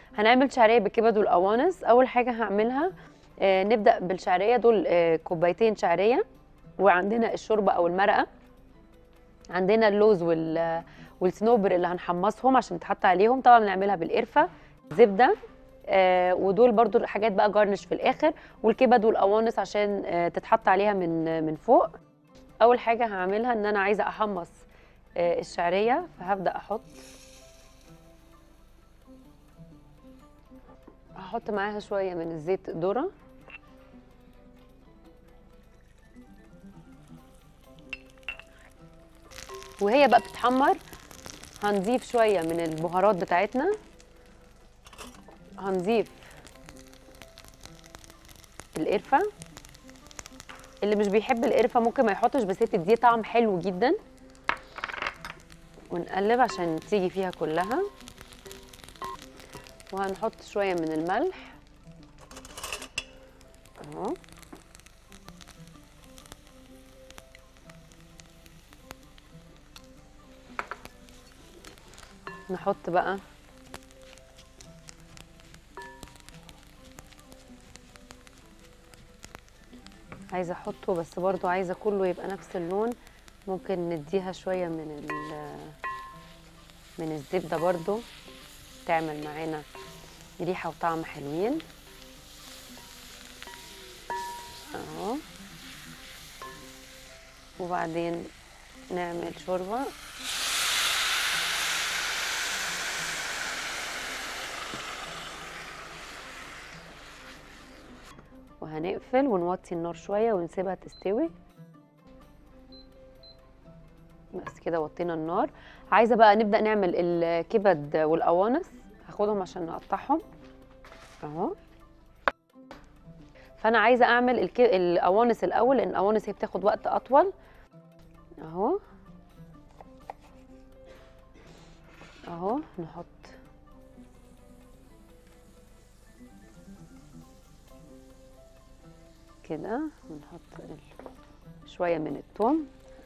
هنعمل شعريه بالكبد والقوانص اول حاجه هعملها آه نبدا بالشعريه دول آه كوبايتين شعريه وعندنا الشوربه او المرقه عندنا اللوز وال والصنوبر اللي هنحمصهم عشان يتحط عليهم طبعا بنعملها بالقرفه زبده آه ودول برضو حاجات بقى جارنش في الاخر والكبد والقوانص عشان آه تتحط عليها من من فوق اول حاجه هعملها ان انا عايزه احمص آه الشعريه فهبدا احط هحط معاها شويه من الزيت ذره وهي بقى بتتحمر هنضيف شويه من البهارات بتاعتنا هنضيف القرفه اللي مش بيحب القرفه ممكن ما يحطش بس هي بتديه طعم حلو جدا ونقلب عشان تيجي فيها كلها وهنحط شويه من الملح اهو نحط بقى عايزه احطه بس برضو عايزه كله يبقى نفس اللون ممكن نديها شويه من ال- من الزبده برضو تعمل معانا ريحه وطعم حلوين اهو وبعدين نعمل شوربه وهنقفل ونوطي النار شويه ونسيبها تستوي بس كده وطينا النار عايزه بقى نبدا نعمل الكبد والقوانص هاخدهم عشان نقطعهم اهو فانا عايزه اعمل الك... القوانص الاول لان القوانص هي بتاخد وقت اطول اهو اهو نحط كده ونحط ال- شويه من الثوم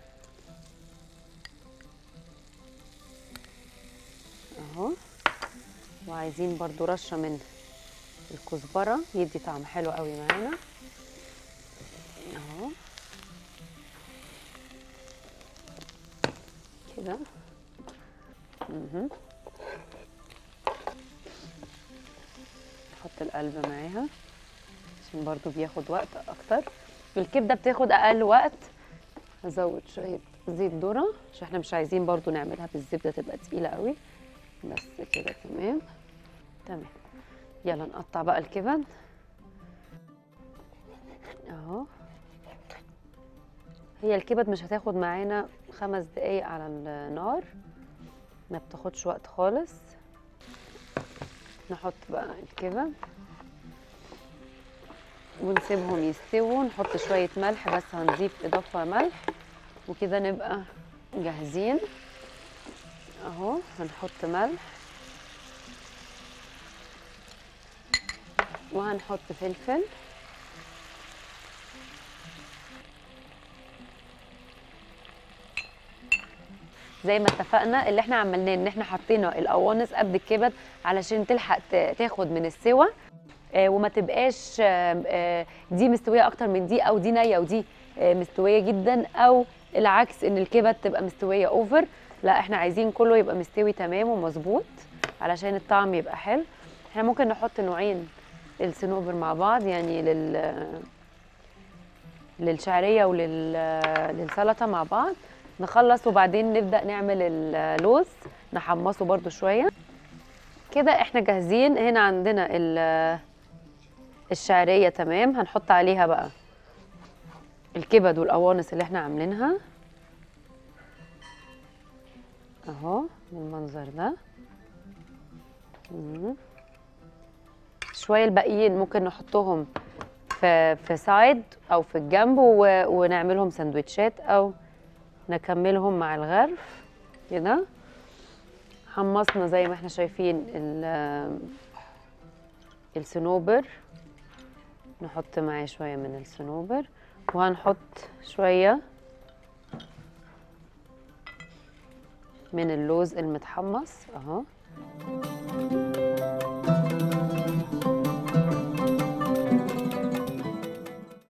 اهو وعايزين برضو رشه من الكزبره يدي طعم حلو قوي معانا اهو كده مهم. نحط القلب معاها عشان برضو بياخد وقت اكتر الكبده بتاخد اقل وقت هزود شويه زيت ذره عشان احنا مش عايزين برضو نعملها بالزبده تبقى تقيله قوي بس كده تمام تمام يلا نقطع بقى الكبد اهو هي الكبد مش هتاخد معانا خمس دقايق على النار ما بتاخدش وقت خالص نحط بقى الكبد ونسيبهم يستووا نحط شوية ملح بس هنضيف إضافة ملح وكده نبقى جاهزين أهو هنحط ملح وهنحط فلفل زي ما اتفقنا اللي احنا عملناه ان احنا حطينا القوانص قبل الكبد علشان تلحق ت- تاخد من السوا آه، وما تبقاش آه، آه، دي مستويه اكتر من دي او دي نيه ودي آه، مستويه جدا او العكس ان الكبد تبقى مستويه اوفر لا احنا عايزين كله يبقى مستوي تمام ومظبوط علشان الطعم يبقى حلو احنا ممكن نحط نوعين الصنوبر مع بعض يعني لل للشعريه وللسلطه مع بعض نخلص وبعدين نبدا نعمل اللوز نحمصه برده شويه كده احنا جاهزين هنا عندنا ال- الشعريه تمام هنحط عليها بقى الكبد والقوانص اللي احنا عاملينها اهو بالمنظر ده مم. شويه الباقيين ممكن نحطهم في في سايد او في الجنب و- ونعملهم سندوتشات او نكملهم مع الغرف كده حمصنا زي ما احنا شايفين ال- الصنوبر نحط معاه شويه من الصنوبر وهنحط شويه من اللوز المتحمص اهو